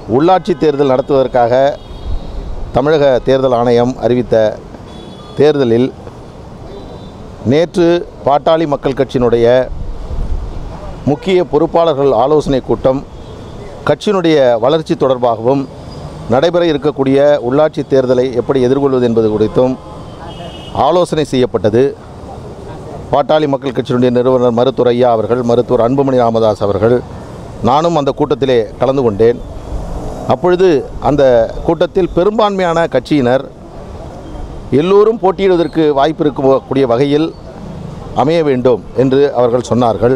உள்ளாட்சி தேர்தல் நடத்துவதற்காக தமிழக தேர்தல் ஆணையம் அறிவித்த தேர்தலில் நேற்று பாட்டாளி மக்கள் கட்சியினுடைய முக்கிய பொறுப்பாளர்கள் ஆலோசனை கூட்டம் கட்சியினுடைய வளர்ச்சி தொடர்பாகவும் நடைபெற இருக்கக்கூடிய உள்ளாட்சி தேர்தலை எப்படி எதிர்கொள்வது என்பது குறித்தும் ஆலோசனை செய்யப்பட்டது பாட்டாளி மக்கள் கட்சியினுடைய நிறுவனர் மருத்துவர் ஐயா அவர்கள் மருத்துவர் அன்புமணி ராமதாஸ் அவர்கள் நானும் அந்த கூட்டத்திலே கலந்து கொண்டேன் அப்பொழுது அந்த கூட்டத்தில் பெரும்பான்மையான கட்சியினர் எல்லோரும் போட்டியிடுவதற்கு வாய்ப்பு இருக்கக்கூடிய வகையில் அமைய வேண்டும் என்று அவர்கள் சொன்னார்கள்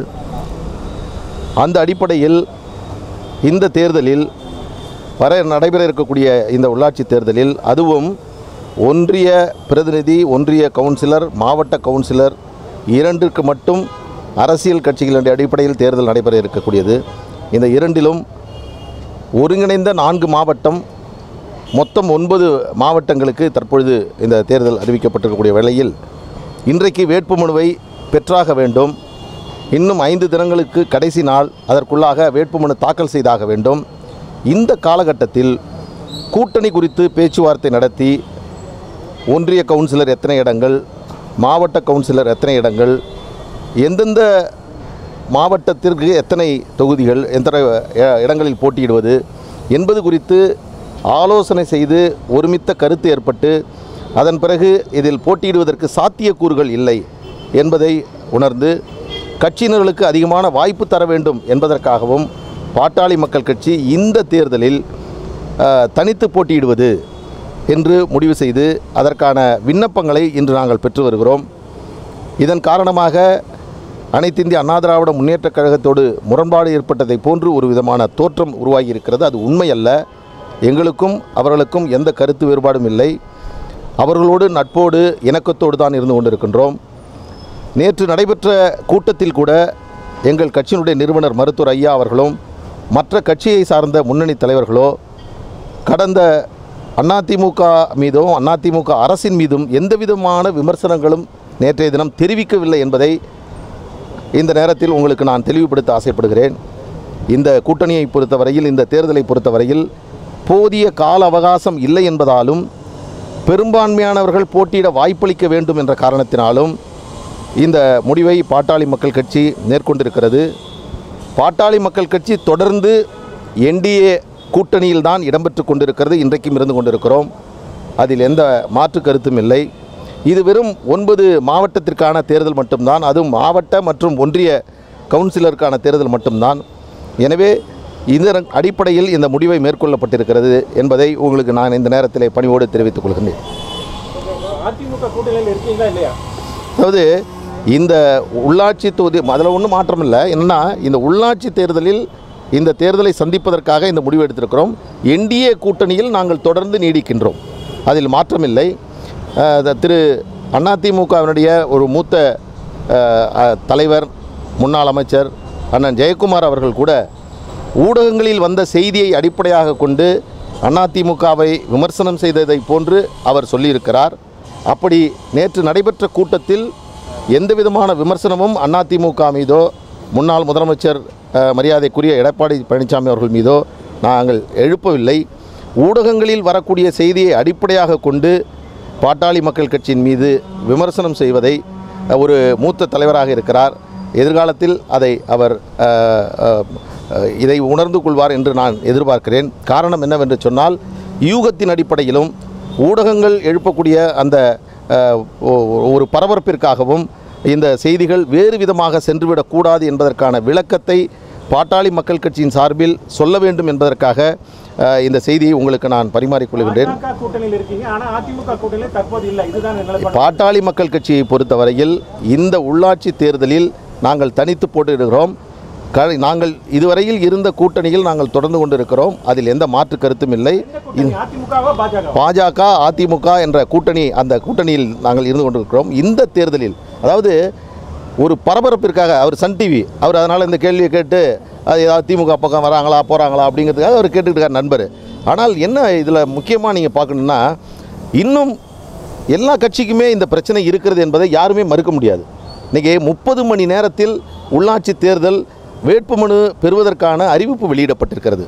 அந்த அடிப்படையில் இந்த தேர்தலில் வர நடைபெற இருக்கக்கூடிய இந்த உள்ளாட்சி தேர்தலில் அதுவும் ஒன்றிய பிரதிநிதி ஒன்றிய கவுன்சிலர் மாவட்ட கவுன்சிலர் இரண்டிற்கு மட்டும் அரசியல் கட்சிகளின் அடிப்படையில் தேர்தல் நடைபெற இருக்கக்கூடியது இந்த இரண்டிலும் ஒருங்கிணைந்த நான்கு மாவட்டம் மொத்தம் ஒன்பது மாவட்டங்களுக்கு தற்பொழுது இந்த தேர்தல் அறிவிக்கப்பட்டிருக்கக்கூடிய வேளையில் இன்றைக்கு வேட்புமனுவை பெற்றாக வேண்டும் இன்னும் ஐந்து தினங்களுக்கு கடைசி நாள் அதற்குள்ளாக வேட்புமனு தாக்கல் செய்தாக வேண்டும் இந்த காலகட்டத்தில் கூட்டணி குறித்து பேச்சுவார்த்தை நடத்தி ஒன்றிய கவுன்சிலர் எத்தனை இடங்கள் மாவட்ட கவுன்சிலர் எத்தனை இடங்கள் எந்தெந்த மாவட்டத்திற்கு எத்தனை தொகுதிகள் எத்தனை அஹ், இடங்களில் போட்டியிடுவது என்பது குறித்து ஆலோசனை செய்து ஒருமித்த கருத்து ஏற்பட்டு அதன் பிறகு இதில் போட்டியிடுவதற்கு சாத்தியக்கூறுகள் இல்லை என்பதை உணர்ந்து கட்சியினர்களுக்கு அதிகமான வாய்ப்பு தர வேண்டும் என்பதற்காகவும் பாட்டாளி மக்கள் கட்சி இந்த தேர்தலில் அஹ், தனித்து போட்டியிடுவது என்று முடிவு செய்து அதற்கான விண்ணப்பங்களை இன்று நாங்கள் பெற்று வருகிறோம் இதன் காரணமாக அனைத்து இந்திய அண்ணா திராவிட முன்னேற்றக் கழகத்தோடு முரண்பாடு ஏற்பட்டதை போன்று ஒரு விதமான தோற்றம் உருவாகி இருக்கிறது அது உண்மையல்ல எங்களுக்கும் அவர்களுக்கும் எந்த கருத்து வேறுபாடும் இல்லை அவர்களோடு நட்போடு இணக்கத்தோடு தான் இருந்து கொண்டிருக்கின்றோம் நேற்று நடைபெற்ற கூட்டத்தில் கூட எங்கள் கட்சியினுடைய நிறுவனர் மருத்துவர் ஐயா அவர்களும் மற்ற கட்சியை சார்ந்த முன்னணி தலைவர்களோ கடந்த அதிமுக மீதும் அதிமுக அரசின் மீதும் எந்த விதமான விமர்சனங்களும் நேற்றைய தினம் தெரிவிக்கவில்லை என்பதை இந்த நேரத்தில் உங்களுக்கு நான் தெளிவுபடுத்த ஆசைப்படுகிறேன் இந்த கூட்டணியை பொறுத்தவரையில் இந்த தேர்தலை பொறுத்தவரையில் போதிய கால அவகாசம் இல்லை என்பதாலும் பெரும்பான்மையானவர்கள் போட்டியிட வாய்ப்பளிக்க வேண்டும் என்ற காரணத்தினாலும் இந்த முடிவை பாட்டாளி மக்கள் கட்சி மேற்கொண்டிருக்கிறது பாட்டாளி மக்கள் கட்சி தொடர்ந்து என்டிஏ கூட்டணியில் தான் இடம்பெற்று கொண்டிருக்கிறது இன்றைக்கும் இருந்து கொண்டிருக்கிறோம் அதில் எந்த மாற்று கருத்தும் இல்லை இது வெறும் ஒன்பது மாவட்டத்திற்கான தேர்தல் மட்டும்தான் அதுவும் மாவட்ட மற்றும் ஒன்றிய கவுன்சிலருக்கான தேர்தல் மட்டும்தான் எனவே இதன் அடிப்படையில் இந்த முடிவை மேற்கொள்ளப்பட்டிருக்கிறது என்பதை உங்களுக்கு நான் இந்த நேரத்திலே பணிவோடு தெரிவித்துக் கொள்கின்றேன் அதிமுக கூட்டணியில் இருக்கீங்களா இல்லையா அதாவது இந்த உள்ளாட்சி தொகுதி அதில் ஒன்றும் மாற்றம் இல்லை என்னன்னா இந்த உள்ளாட்சி தேர்தலில் இந்த தேர்தலை சந்திப்பதற்காக இந்த முடிவு எடுத்திருக்கிறோம் என்டிஏ கூட்டணியில் நாங்கள் தொடர்ந்து நீடிக்கின்றோம் அதில் மாற்றமில்லை அஹ், த- திரு அதிமுகவினுடைய ஒரு மூத்த அஹ், அஹ், தலைவர் முன்னாள் அமைச்சர் அண்ணன் ஜெயக்குமார் அவர்கள் கூட ஊடகங்களில் வந்த செய்தியை அடிப்படையாக கொண்டு அதிமுகவை விமர்சனம் செய்ததை போன்று அவர் சொல்லியிருக்கிறார் அப்படி நேற்று நடைபெற்ற கூட்டத்தில் எந்த விதமான விமர்சனமும் அதிமுக மீதோ முன்னாள் முதலமைச்சர் அஹ், மரியாதைக்குரிய எடப்பாடி பழனிசாமி அவர்கள் மீதோ நாங்கள் எழுப்பவில்லை ஊடகங்களில் வரக்கூடிய செய்தியை அடிப்படையாக கொண்டு பாட்டாளி மக்கள் கட்சியின் மீது விமர்சனம் செய்வதை அஹ், ஒரு மூத்த தலைவராக இருக்கிறார் எதிர்காலத்தில் அதை அவர் அஹ், அஹ், அஹ், இதை உணர்ந்து கொள்வார் என்று நான் எதிர்பார்க்கிறேன் காரணம் என்னவென்று சொன்னால் யூகத்தின் அடிப்படையிலும் ஊடகங்கள் எழுப்பக்கூடிய அந்த அஹ், ஒ- ஒரு பரபரப்பிற்காகவும் இந்த செய்திகள் வேறு விதமாக சென்றுவிடக்கூடாது என்பதற்கான விளக்கத்தை பாட்டாளி மக்கள் கட்சியின் சார்பில் சொல்ல வேண்டும் என்பதற்காக அஹ், இந்த செய்தியை உங்களுக்கு நான் பரிமாறிக்கொள்கின்றேன் பாஜக கூட்டணியில் இருக்கீங்க ஆனா அதிமுக கூட்டணியில் தற்போது இல்லை இதுதான் நிலைப்பாடு பாட்டாளி மக்கள் கட்சியை பொறுத்தவரையில் இந்த உள்ளாட்சி தேர்தலில் நாங்கள் தனித்து போட்டியிடுகிறோம் க நாங்கள் இதுவரையில் இருந்த கூட்டணியில் நாங்கள் தொடர்ந்து கொண்டிருக்கிறோம் அதில் எந்த மாற்று கருத்தும் இல்லை எந்த கூட்டணி அதிமுகவா பாஜக பாஜக அதிமுக என்ற கூட்டணி அந்த கூட்டணியில் நாங்கள் இருந்து கொண்டிருக்கிறோம் இந்த தேர்தலில் அதாவது ஒரு பரபரப்பிற்காக அவர் சன் டிவி அவர் அதனால் இந்த கேள்வியை கேட்டு அது ஏதாவது திமுக பக்கம் வராங்களா போகிறாங்களா அப்படிங்கிறதுக்காக அவர் கேட்டுக்கிட்டு இருக்கார் நண்பர் ஆனால் என்ன இதில் முக்கியமாக நீங்கள் பார்க்கணுன்னா இன்னும் எல்லா கட்சிக்குமே இந்த பிரச்சனை இருக்கிறது என்பதை யாருமே மறுக்க முடியாது இன்றைக்கி முப்பது மணி நேரத்தில் உள்ளாட்சி தேர்தல் வேட்புமனு பெறுவதற்கான அறிவிப்பு வெளியிடப்பட்டிருக்கிறது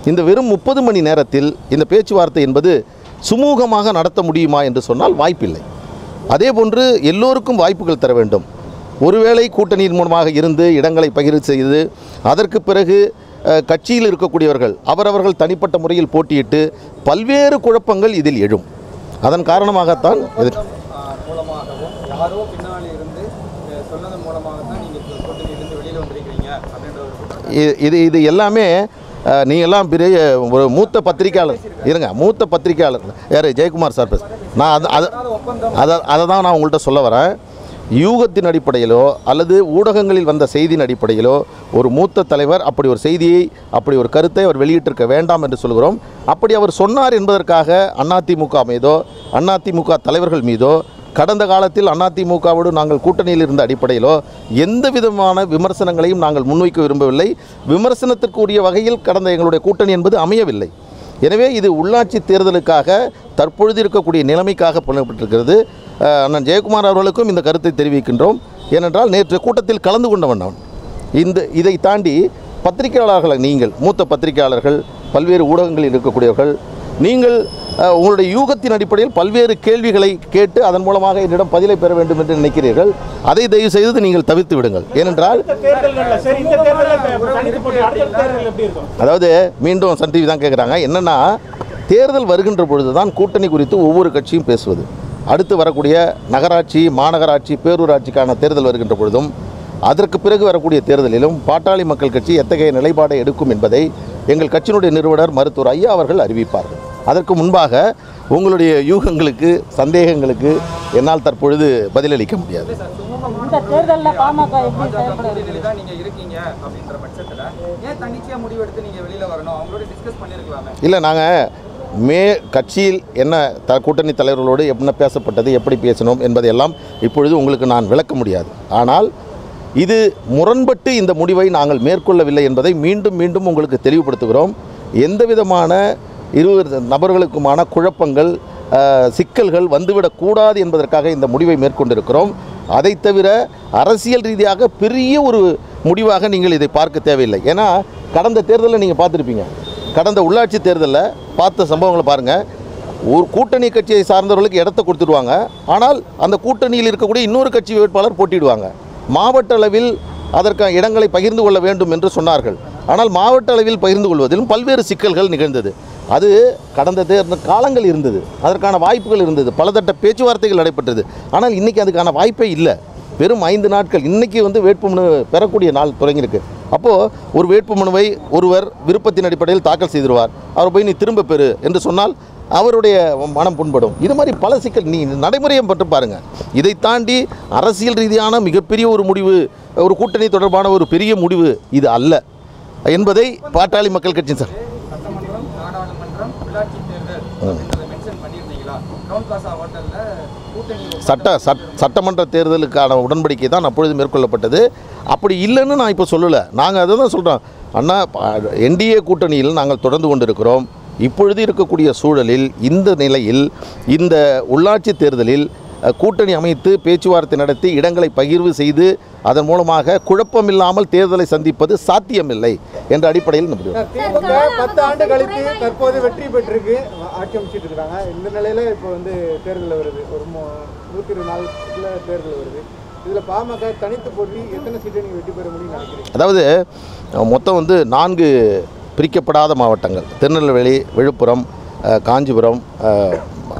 இந்த வெறும் முப்பது மணி நேரத்தில் இந்த பேச்சுவார்த்தை என்பது சுமூகமாக நடத்த முடியுமா என்று சொன்னால் வாய்ப்பில்லை அதே போன்று எல்லோருக்கும் வாய்ப்புகள் தர வேண்டும் ஒருவேளை கூட்டணியின் மூலமாக இருந்து இடங்களை பகிர்வு செய்து அதற்கு பிறகு அஹ், கட்சியில் இருக்கக்கூடியவர்கள் அவரவர்கள் தனிப்பட்ட முறையில் போட்டியிட்டு பல்வேறு குழப்பங்கள் இதில் எழும் அதன் காரணமாகத்தான் இது ஆஹ் மூலமாகவும் யாரோ பின்னாடி இருந்து அஹ் சொன்னதன் மூலமாக தான் நீங்கள் கூட்டணியிலிருந்து வெளியில் வந்திருக்கிறீங்க அப்படின்ற ஒரு குற்றம் இது இது இது எல்லாமே அஹ், நீ எல்லாம் பெரிய ஒரு மூத்த பத்திரிக்கையாளர் இருங்க மூத்த பத்திரிக்கையாளர் யார் ஜெயக்குமார் சார் பேச நான் அது அது ஒப்பந்தம் அதை அதை தான் நான் உங்கள்கிட்ட சொல்ல வரேன் யூகத்தின் அடிப்படையிலோ அல்லது ஊடகங்களில் வந்த செய்தியின் அடிப்படையிலோ ஒரு மூத்த தலைவர் அப்படி ஒரு செய்தியை அப்படி ஒரு கருத்தை அவர் வெளியிட்டிருக்க வேண்டாம் என்று சொல்கிறோம் அப்படி அவர் சொன்னார் என்பதற்காக அதிமுக மீதோ அதிமுக தலைவர்கள் மீதோ கடந்த காலத்தில் அதிமுகவோடு நாங்கள் கூட்டணியில் இருந்த அடிப்படையிலோ எந்த விதமான விமர்சனங்களையும் நாங்கள் முன்வைக்க விரும்பவில்லை விமர்சனத்திற்குரிய வகையில் கடந்த எங்களுடைய கூட்டணி என்பது அமையவில்லை எனவே இது உள்ளாட்சி தேர்தலுக்காக தற்பொழுது இருக்கக்கூடிய நிலைமைக்காக பண்ணப்பட்டிருக்கிறது அஹ், அண்ணன் ஜெயக்குமார் அவர்களுக்கும் இந்த கருத்தை தெரிவிக்கின்றோம் ஏனென்றால் நேற்று கூட்டத்தில் கலந்து கொண்டவன் அவன் இந்த இதை தாண்டி பத்திரிகையாளர்களை நீங்கள் மூத்த பத்திரிகையாளர்கள் பல்வேறு ஊடகங்களில் இருக்கக்கூடியவர்கள் நீங்கள் அஹ், உங்களுடைய யூகத்தின் அடிப்படையில் பல்வேறு கேள்விகளை கேட்டு அதன் மூலமாக என்னிடம் பதிலை பெற வேண்டும் என்று நினைக்கிறீர்கள் அதை தயவு செய்து நீங்கள் தவிர்த்து விடுங்கள் ஏனென்றால் அடுத்த தேர்தல்கள்ல சரி இந்த தேர்தலில் தனித்து போட்டி அடுத்த தேர்தல் எப்படி இருக்கும் அதாவது மீண்டும் சன் டிவி தான் கேட்குறாங்க என்னென்னா தேர்தல் வருகின்ற பொழுது தான் கூட்டணி குறித்து ஒவ்வொரு கட்சியும் பேசுவது அடுத்து வரக்கூடிய நகராட்சி மாநகராட்சி பேரூராட்சிக்கான தேர்தல் வருகின்ற பொழுதும் அதற்கு பிறகு வரக்கூடிய தேர்தலிலும் பாட்டாளி மக்கள் கட்சி எத்தகைய நிலைப்பாடை எடுக்கும் என்பதை எங்கள் கட்சியினுடைய நிறுவனர் மருத்துவர் ஐயா அவர்கள் அறிவிப்பார்கள் அதற்கு முன்பாக உங்களுடைய யூகங்களுக்கு சந்தேகங்களுக்கு என்னால் தற்பொழுது பதிலளிக்க முடியாது இந்த தேர்தலில் பாமக எப்படி செயல்பட கூட்டணியில தான் நீங்கள் இருக்கீங்க அப்படின்ற பட்சத்தில் ஏன் தன்னிச்சையாக முடிவெடுத்து நீங்கள் வெளியில் வரணும் அவங்களோட டிஸ்கஸ் பண்ணியிருக்கலாமே இல்லை நாங்கள் மே கட்சியில் என்ன த கூட்டணி தலைவர்களோடு என்ன பேசப்பட்டது எப்படி பேசணும் என்பதையெல்லாம் இப்பொழுது உங்களுக்கு நான் விளக்க முடியாது ஆனால் இது முரண்பட்டு இந்த முடிவை நாங்கள் மேற்கொள்ளவில்லை என்பதை மீண்டும் மீண்டும் உங்களுக்கு தெளிவுபடுத்துகிறோம் எந்த விதமான இருவர் நபர்களுக்குமான குழப்பங்கள் அஹ், சிக்கல்கள் வந்துவிடக்கூடாது என்பதற்காக இந்த முடிவை மேற்கொண்டிருக்கிறோம் அதை தவிர அரசியல் ரீதியாக பெரிய ஒரு முடிவாக நீங்கள் இதை பார்க்க தேவையில்லை ஏன்னா கடந்த தேர்தலில் நீங்கள் பார்த்துருப்பீங்க கடந்த உள்ளாட்சி தேர்தலில் பார்த்த சம்பவங்களை பாருங்கள் ஒரு கூட்டணி கட்சியை சார்ந்தவர்களுக்கு இடத்த கொடுத்துடுவாங்க ஆனால் அந்த கூட்டணியில் இருக்கக்கூடிய இன்னொரு கட்சி வேட்பாளர் போட்டியிடுவாங்க மாவட்ட அளவில் அதற்கான இடங்களை பகிர்ந்து கொள்ள வேண்டும் என்று சொன்னார்கள் ஆனால் மாவட்ட அளவில் பகிர்ந்து கொள்வதிலும் பல்வேறு சிக்கல்கள் நிகழ்ந்தது அது கடந்த தேர்தல் காலங்கள் இருந்தது அதற்கான வாய்ப்புகள் இருந்தது பலதட்ட பேச்சுவார்த்தைகள் நடைபெற்றது ஆனால் இன்றைக்கி அதுக்கான வாய்ப்பே இல்லை வெறும் ஐந்து நாட்கள் இன்றைக்கி வந்து வேட்புமனு பெறக்கூடிய நாள் தொடங்கியிருக்கு அப்போது ஒரு வேட்புமனுவை ஒருவர் விருப்பத்தின் அடிப்படையில் தாக்கல் செய்திருவார் அவர் போய் நீ திரும்ப பெறு என்று சொன்னால் அவருடைய மனம் புண்படும் இது மாதிரி பல சிக்கல் நீ நடைமுறையை பற்றி பாருங்கள் இதை தாண்டி அரசியல் ரீதியான மிகப்பெரிய ஒரு முடிவு ஒரு கூட்டணி தொடர்பான ஒரு பெரிய முடிவு இது அல்ல என்பதை பாட்டாளி மக்கள் கட்சி சார் சட்டமன்றம் நாடாளுமன்றம் உள்ளாட்சி தேர்தல் அப்படின்றத மென்ஷன் பண்ணியிருந்தீங்களா கவுன் காசா ஹோட்டலில் கூட்டணி சட்ட சட் சட்டமன்ற தேர்தலுக்கான உடன்படிக்கை தான் அப்பொழுது மேற்கொள்ளப்பட்டது அப்படி இல்லைன்னு நான் இப்போ சொல்லலை நாங்கள் அதை தான் சொல்கிறோம் அண்ணா என்டிஏ கூட்டணியில் நாங்கள் தொடர்ந்து கொண்டிருக்கிறோம் இப்பொழுது இருக்கக்கூடிய சூழலில் இந்த நிலையில் இந்த உள்ளாட்சி தேர்தலில் அஹ், கூட்டணி அமைத்து பேச்சுவார்த்தை நடத்தி இடங்களை பகிர்வு செய்து அதன் மூலமாக குழப்பமில்லாமல் தேர்தலை சந்திப்பது சாத்தியமில்லை என்ற அடிப்படையில் இந்த முடிவு திமுக பத்து ஆண்டு கழித்து தற்போது வெற்றி பெற்றிருக்கு ஆட்சி அமைச்சிட்டு இருக்காங்க இந்த நிலையில இப்போ வந்து தேர்தல் வருது ஒரு மு- நூத்தி இருபது நாளுக்குள்ள தேர்தல் வருது இதுல பாமக தனித்து போட்டி எத்தனை சீட்டை நீங்க வெற்றி பெற முடியும்னு நினைக்கிறீங்க அதாவது அஹ், மொத்தம் வந்து நான்கு பிரிக்கப்படாத மாவட்டங்கள் திருநெல்வேலி விழுப்புரம் அஹ், காஞ்சிபுரம் அஹ்,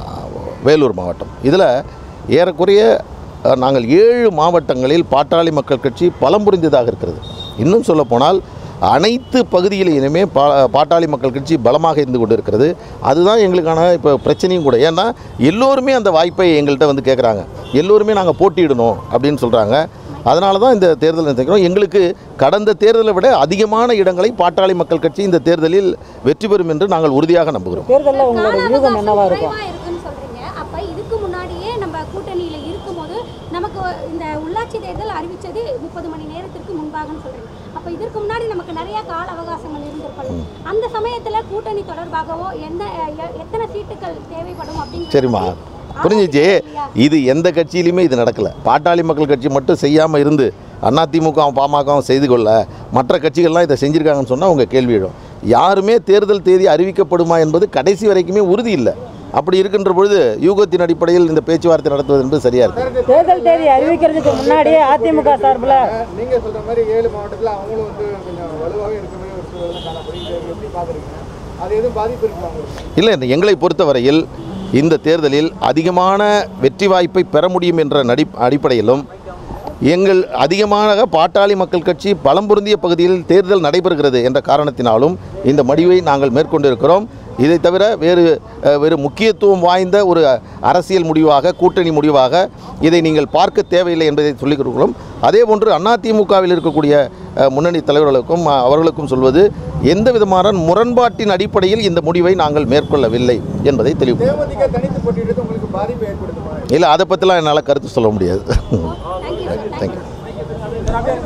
வேலூர் மாவட்டம் இதில் ஏறக்குறைய அஹ், நாங்கள் ஏழு மாவட்டங்களில் பாட்டாளி மக்கள் கட்சி பலம் புரிந்ததாக இருக்கிறது இன்னும் சொல்லப்போனால் அனைத்து பகுதியிலையுமே பா பாட்டாளி மக்கள் கட்சி பலமாக இருந்து கொண்டு இருக்கிறது அதுதான் எங்களுக்கான இப்போ பிரச்சனையும் கூட ஏன்னா எல்லோருமே அந்த வாய்ப்பை எங்கள்கிட்ட வந்து கேட்குறாங்க எல்லோருமே நாங்கள் போட்டியிடணும் அப்படின்னு சொல்கிறாங்க அதனால தான் இந்த தேர்தல் நினைக்கிறோம் எங்களுக்கு கடந்த தேர்தலை விட அதிகமான இடங்களை பாட்டாளி மக்கள் கட்சி இந்த தேர்தலில் வெற்றி பெறும் என்று நாங்கள் உறுதியாக நம்புகிறோம் தேர்தலில் உங்களோட யூகம் என்னவா இருக்கும் குறைவா இருக்குன்னு சொல்றீங்க அப்ப இதுக்கு முன்னாடியே நம்ம கூட்டணியில இருக்கும்போது நமக்கு இந்த உள்ளாட்சி தேர்தல் அறிவிச்சது முப்பது மணி நேரத்திற்கு முன்பாகன்னு சொல்றீங்க அப்ப இதற்கு முன்னாடி நமக்கு நிறைய கால அவகாசங்கள் இருந்திருக்கும் அந்த சமயத்துல கூட்டணி தொடர்பாகவோ எந்த எ- எத்தனை சீட்டுகள் தேவைப்படும் அப்படின்னு சரிம்மா புரிஞ்சிச்சு இது எந்த கட்சியிலையுமே இது நடக்கலை பாட்டாளி மக்கள் கட்சி மட்டும் செய்யாமல் இருந்து அதிமுக பாமகவும் செய்து கொள்ள மற்ற கட்சிகள்லாம் இதை செஞ்சுருக்காங்கன்னு சொன்னால் உங்கள் கேள்வி எழும் யாருமே தேர்தல் தேதி அறிவிக்கப்படுமா என்பது கடைசி வரைக்குமே உறுதி இல்லை அப்படி இருக்கின்ற பொழுது யூகத்தின் அடிப்படையில் இந்த பேச்சுவார்த்தை நடத்துவது என்பது சரியா இருக்கு தேர்தல் தேதி அறிவிக்கிறதுக்கு முன்னாடியே அதிமுக சார்பில் நீங்க சொல்ற மாதிரி ஏழு மாவட்டத்தில் அவங்களும் வந்து கொஞ்சம் வலுவாக இருக்கிற மாதிரி ஒரு சூழல் தான் காணப்படுது இதை எப்படி பார்க்குறீங்க அது எதுவும் பாதிப்பு இருக்குமா உங்களுக்கு இல்லை இந்த எங்களை பொறுத்தவரையில் இந்த தேர்தலில் அதிகமான வெற்றி வாய்ப்பை பெற முடியும் என்ற நடி அடிப்படையிலும் எங்கள் அதிகமாக பாட்டாளி மக்கள் கட்சி பலம் பொருந்திய பகுதியில் தேர்தல் நடைபெறுகிறது என்ற காரணத்தினாலும் இந்த முடிவை நாங்கள் மேற்கொண்டிருக்கிறோம் இதை தவிர வேறு அஹ், வேறு முக்கியத்துவம் வாய்ந்த ஒரு அரசியல் முடிவாக கூட்டணி முடிவாக இதை நீங்கள் பார்க்க தேவையில்லை என்பதை சொல்லிக் கொடுக்கிறோம் அதே போன்று அதிமுகவில் இருக்கக்கூடிய அஹ், முன்னணி தலைவர்களுக்கும் அஹ், அவர்களுக்கும் சொல்வது எந்த விதமான முரண்பாட்டின் அடிப்படையில் இந்த முடிவை நாங்கள் மேற்கொள்ளவில்லை என்பதை தெளிவு தேமுதிக தனித்து போட்டியிடுறது உங்களுக்கு பாதிப்பு ஏற்படுத்துமா இல்லை அதை பற்றிலாம் என்னால் கருத்து சொல்ல முடியாது தேங்க்யூ சார் தேங்க்யூ